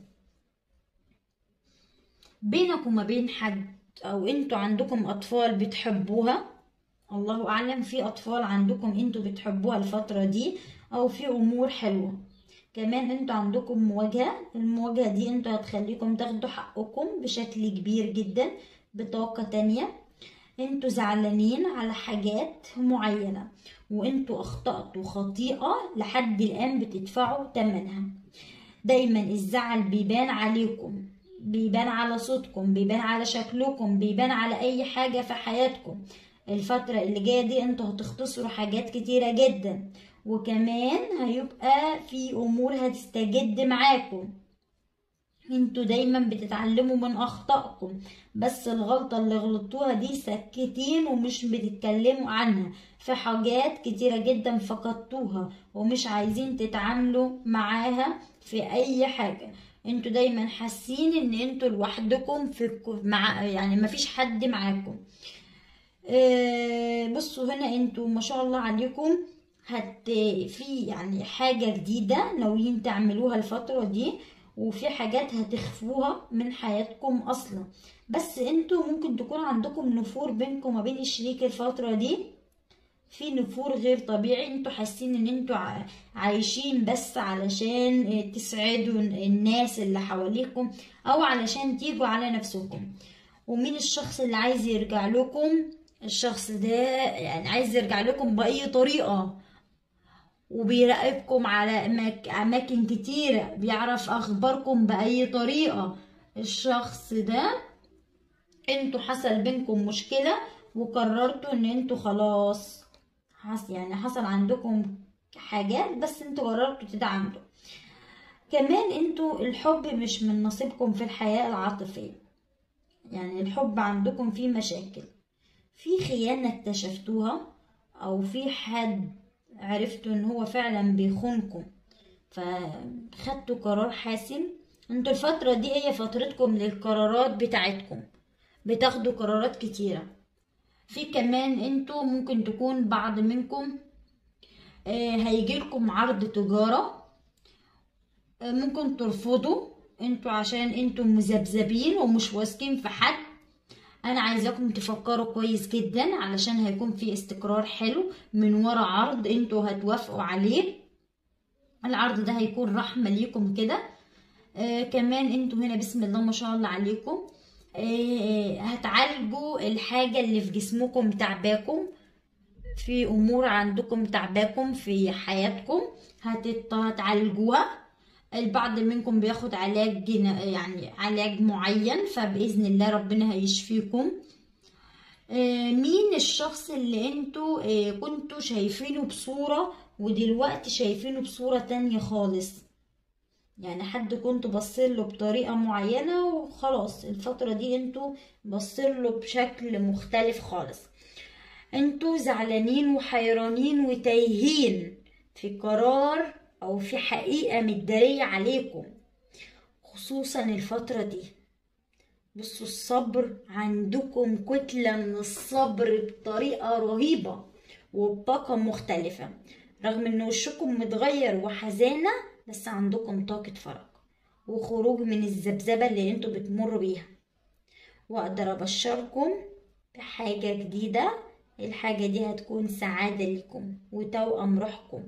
A: بينك وما بين حد أو انتوا عندكم أطفال بتحبوها الله أعلم في أطفال عندكم انتوا بتحبوها الفترة دي أو في أمور حلوة كمان انتوا عندكم مواجهة المواجهة دي انتوا هتخليكم تاخدوا حقكم بشكل كبير جدا بطاقة تانية انتوا زعلانين على حاجات معينة وانتوا اخطأتوا خطيئة لحد الآن بتدفعوا تمنها دايما الزعل بيبان عليكم بيبان على صوتكم بيبان على شكلكم بيبان على اي حاجة في حياتكم الفترة اللي جاية دي انتوا هتختصروا حاجات كتيرة جدا وكمان هيبقى في امور هتستجد معاكم انتوا دايما بتتعلموا من اخطائكم بس الغلطة اللي غلطوها دي سكتين ومش بتتكلموا عنها في حاجات كتيرة جدا فقدتوها ومش عايزين تتعاملوا معاها في اي حاجة انتوا دايما حاسين ان انتوا لوحدكم في مع يعني مفيش حد معاكم اه بصوا هنا انتوا ما شاء الله عليكم هت في يعني حاجة جديدة ناويين تعملوها الفترة دي وفي حاجات هتخفوها من حياتكم اصلا بس انتوا ممكن تكون عندكم نفور بينكم وبين الشريك الفترة دي في نفور غير طبيعي انتوا حاسين ان انتوا عايشين بس علشان تسعدوا الناس اللي حواليكم او علشان تيجوا على نفسكم ومين الشخص اللي عايز يرجع لكم الشخص ده يعني عايز يرجع لكم بأي طريقة وبيراقبكم على أماكن كتيرة بيعرف أخباركم بأي طريقة الشخص ده انتوا حصل بينكم مشكلة وقررتوا ان انتوا خلاص حص يعني حصل عندكم حاجات بس انتوا قررتوا تتعاملوا كمان انتوا الحب مش من نصيبكم في الحياة العاطفية يعني الحب عندكم فيه مشاكل في خيانة اكتشفتوها او في حد عرفتوا ان هو فعلا بيخونكم فخدتوا قرار حاسم انتوا الفترة دي هي فترتكم للقرارات بتاعتكم بتاخدوا قرارات كتيرة في كمان انتوا ممكن تكون بعض منكم آه هيجيلكم عرض تجارة آه ممكن ترفضوا انتوا عشان انتوا مذبذبين ومش واثقين في حد انا عايزاكم تفكروا كويس جدا علشان هيكون في استقرار حلو من ورا عرض انتوا هتوافقوا عليه العرض ده هيكون رحمة ليكم كده آه كمان انتوا هنا بسم الله ما شاء الله عليكم آه هتعالجوا الحاجة اللي في جسمكم تعباكم في امور عندكم تعباكم في حياتكم هتعالجوها البعض منكم بياخد علاج يعني علاج معين فبإذن الله ربنا هيشفيكم آه مين الشخص اللي انتوا آه كنتوا شايفينه بصورة ودلوقتي شايفينه بصورة تانية خالص يعني حد كنتوا بصيله بطريقة معينة وخلاص الفترة دي انتوا بصيله بشكل مختلف خالص انتوا زعلانين وحيرانين وتايهين في قرار او في حقيقة متدارية عليكم خصوصا الفترة دي بصوا الصبر عندكم كتلة من الصبر بطريقة رهيبة وبطاقة مختلفة رغم ان وشكم متغير وحزانة بس عندكم طاقة فرج وخروج من الذبذبة اللي انتوا بتمروا بيها واقدر ابشركم بحاجة جديدة الحاجة دي هتكون سعادة لكم وتوأم روحكم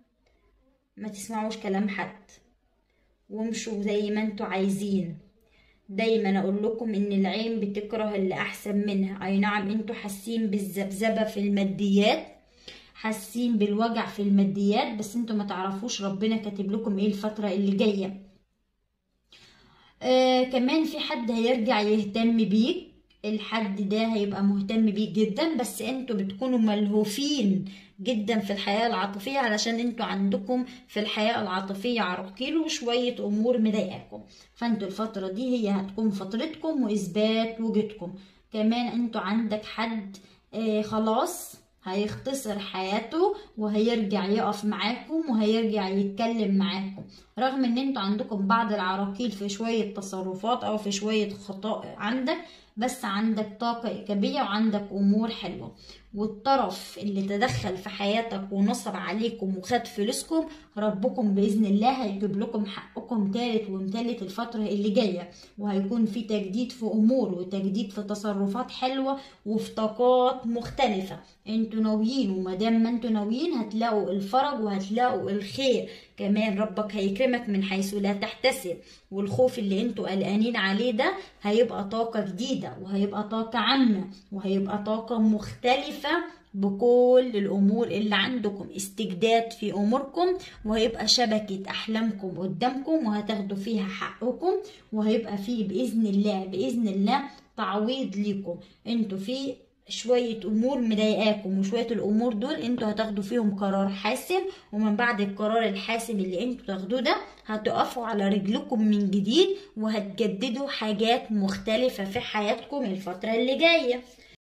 A: ما تسمعوش كلام حد وامشوا زي ما انتوا عايزين دايما اقول لكم ان العين بتكره اللي احسن منها اي نعم انتوا حاسين بالذبذبه في الماديات حاسين بالوجع في الماديات بس انتوا ما تعرفوش ربنا كاتب لكم ايه الفتره اللي جايه آه كمان في حد هيرجع يهتم بيك الحد ده هيبقى مهتم بيه جدا بس انتوا بتكونوا ملهوفين جدا في الحياة العاطفية علشان انتوا عندكم في الحياة العاطفية عراقيل وشوية امور مضايقاكم فانتوا الفترة دي هي هتكون فترتكم واثبات وجودكم كمان انتوا عندك حد آه خلاص هيختصر حياته وهيرجع يقف معاكم وهيرجع يتكلم معاكم رغم ان انتوا عندكم بعض العراقيل في شوية تصرفات او في شوية خطأ عندك بس عندك طاقة إيجابية وعندك أمور حلوة والطرف اللي تدخل في حياتك ونصب عليكم وخد فلوسكم ربكم بإذن الله هيجيب لكم حقكم تالت ومتالت الفترة اللي جاية وهيكون في تجديد في أمور وتجديد في تصرفات حلوة وفي طاقات مختلفة انتوا ناويين ومادام ما انتوا ناويين هتلاقوا الفرج وهتلاقوا الخير كمان ربك هيكرمك من حيث لا تحتسب والخوف اللي انتوا قلقانين عليه ده هيبقى طاقة جديدة وهيبقى طاقة عامة وهيبقى طاقة مختلفة بكل الامور اللي عندكم استجداد في اموركم وهيبقى شبكة احلامكم قدامكم وهتاخدوا فيها حقكم وهيبقى فيه باذن الله باذن الله تعويض ليكم انتوا في شوية أمور مضايقاكم وشوية الأمور دول انتوا هتاخدوا فيهم قرار حاسم ومن بعد القرار الحاسم اللي انتوا تاخدوه ده هتقفوا على رجلكم من جديد وهتجددوا حاجات مختلفة في حياتكم الفترة اللي جاية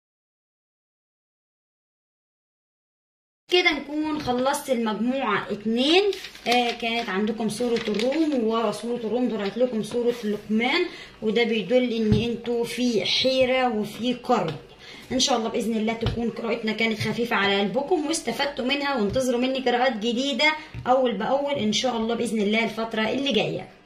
A: كده نكون خلصت المجموعة اتنين آه كانت عندكم سورة الروم وورا سورة الروم طلعت لكم سورة لقمان وده بيدل ان انتوا في حيرة وفي قرب ان شاء الله باذن الله تكون قراءتنا كانت خفيفه على قلبكم واستفدتوا منها وانتظروا مني قراءات جديده اول باول ان شاء الله باذن الله الفتره اللي جايه